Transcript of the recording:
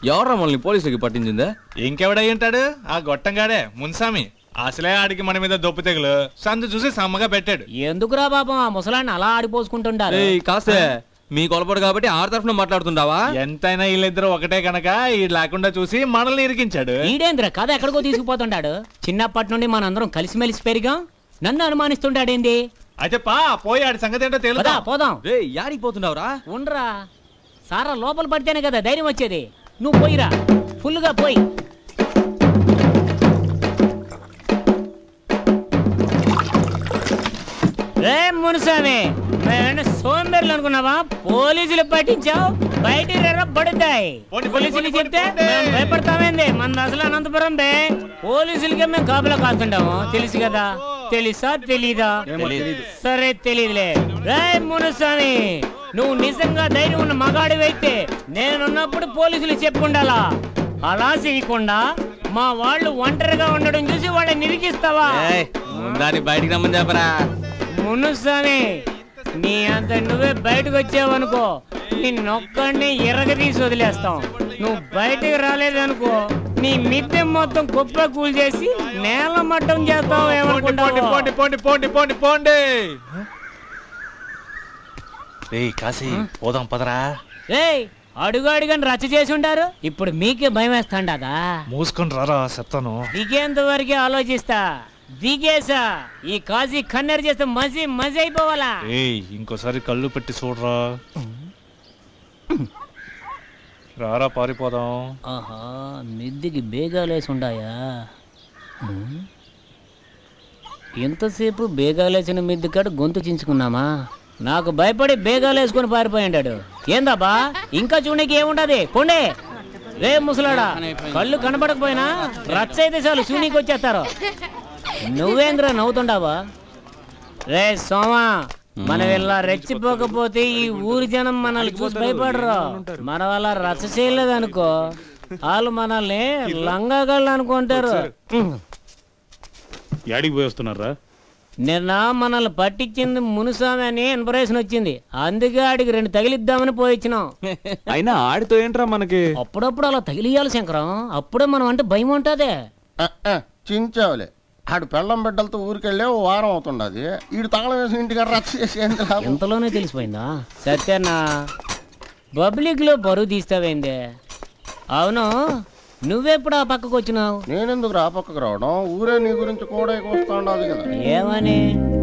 ఎవరా మనల్ని పోలీసులకి పట్టించిందే ఇంకెవడై ఉంటాడు ఆ గొట్టంగాడే మున్సామి అసలే ఆడికి మన మీద దొప్పు తెగులు సందు చూసి సమ్మగా పెట్టాడు ఎందుకురా పాపం ఆ ముసలాన్ని అలా ఆడిపోసుకుంటుండారు ఏయ్ కాస్తే మీ కొలపడు కాబట్టి ఆరు తరఫున మాట్లాడుతుండావా ఎంతైనా వీళ్ళిద్దరు ఒకటే కనుక ఈ లేకుండా చూసి మనల్ని ఇరికించాడు ఈడేంద్ర కథ ఎక్కడికో తీసుకుపోతుంటాడు చిన్నప్పటి నుండి మనందరం కలిసిమెలిసి పెరిగాం నన్ను అనుమానిస్తుంటాడేంది అయితే పా పోయి ఆడి సంగతి ఏంటో పదా తెలుదా పోదాం రే యాడికి పోతున్నావురా ఉండరా సారా లోపల పడితేనే కదా ధైర్యం వచ్చేది నువ్వు పోయిరా ఫుల్గా పోయి రే మునుసామి మేము సోంబేర్లు అనుకున్నావా పోలీసులు పట్టించావు బయట పడుతాయి పోండి, పోలీసులు పోండి, చెప్తే పోండి. మేము భయపడతామేంది మన అసలు అనంతపురం బే పోలీసులకే మేము కాపలా కాస్తుంటాము తెలుసు కదా తెలుసా తెలీదా సరే తెలియదులే రే మునుస్వామి నువ్వు నిజంగా ధైర్యం ఉన్న మగాడివైతే నేనున్నప్పుడు పోలీసులు చెప్పుండాలా అలా చేయకుండా మా వాళ్ళు ఒంటరిగా ఉండడం చూసి వాళ్ళని నిరికిస్తావా ఏయ్, ముందాని బయటికి రమ్మని చెప్పరా మునుస్వామి నీ అంత నువ్వే బయటకు వచ్చావనుకో నిన్నొక్కడిని ఎరగ తీసి వదిలేస్తాం నువ్వు బయటకు రాలేదనుకో నీ మిద్దె మొత్తం కుప్ప కూల్ చేసి నేల మట్టం చేస్తావు పోండి పోండి ఏమనుకుంటావు పోండి పోండి పోండి పోండి పోండి రేయ్ కాశీ పోదాం పదరా ఏయ్ అడుగు అడుగని రచ్చ చేసి ఉంటారు ఇప్పుడు మీకే భయం వేస్తాండదా మూసుకొని రారా చెప్తాను దిగేంత వరకే ఆలోచిస్తా దిగేసా ఈ కాజీ కన్నెర చేస్తే మసి మసి అయిపోవాలా ఏయ్ ఇంకోసారి కళ్ళు పెట్టి చూడరా రారా పారిపోదాం ఆహా మిద్దికి బేగాలేసి ఉండాయా ఉమ్. ఎంతసేపు బేగాలేసిన మిద్ది కాడ గొంతు చించుకున్నామా నాకు భయపడి బేగాలేసుకొని పారిపోయిండాడు ఏందబ్బా ఇంకా చూడనికి ఏముండదు కొండే రే ముసలాడా కళ్ళు కనబడకపోయినా రచ్చ అయితే చాలు చూనీకి వచ్చేస్తారు నువ్వేంద్రా నవ్వుతుండావా రే సోమా మనం ఇలా రెచ్చిపోకపోతే ఈ ఊరి జనం మనల్ని చూసి భయపడరు మన వల్ల రచ్చ చేయలేదు అనుకో వాళ్ళు మనల్ని లంగాగళ్ళు అనుకుంటారు యాడికి పోయి వస్తున్నారా నిన్న మనల్ని పట్టించింది మునుస్వామి అని ఇన్ఫర్మేషన్ వచ్చింది అందుకే ఆడికి రెండు తగిలిద్దామని పోయిచ్చినాం అయినా ఆడితో ఏంట్రా మనకి అప్పుడప్పుడు అలా తగిలియాలి శంకరం అప్పుడే మనం అంటే భయం ఉంటదే ఆ, ఆ, చించావులే ఆడు పెళ్ళం బిడ్డలతో ఊరికెళ్ళే ఓ వారం అవుతుండది ఈడు తాళం వేసి ఇంటికి రచ్చ చేసి ఏంది లాభం? ఎంతలోనే తెలిసిపోయిందా సత్యన్నా పబ్లిక్ లో బరువు తీస్తావేందే అవును నువ్వెప్పుడు ఆ పక్కకు వచ్చినావు నేనెందుకు రా పక్కకు రావడం ఊరే నీ గురించి కూడా వస్తా ఉండదు కదా ఏమని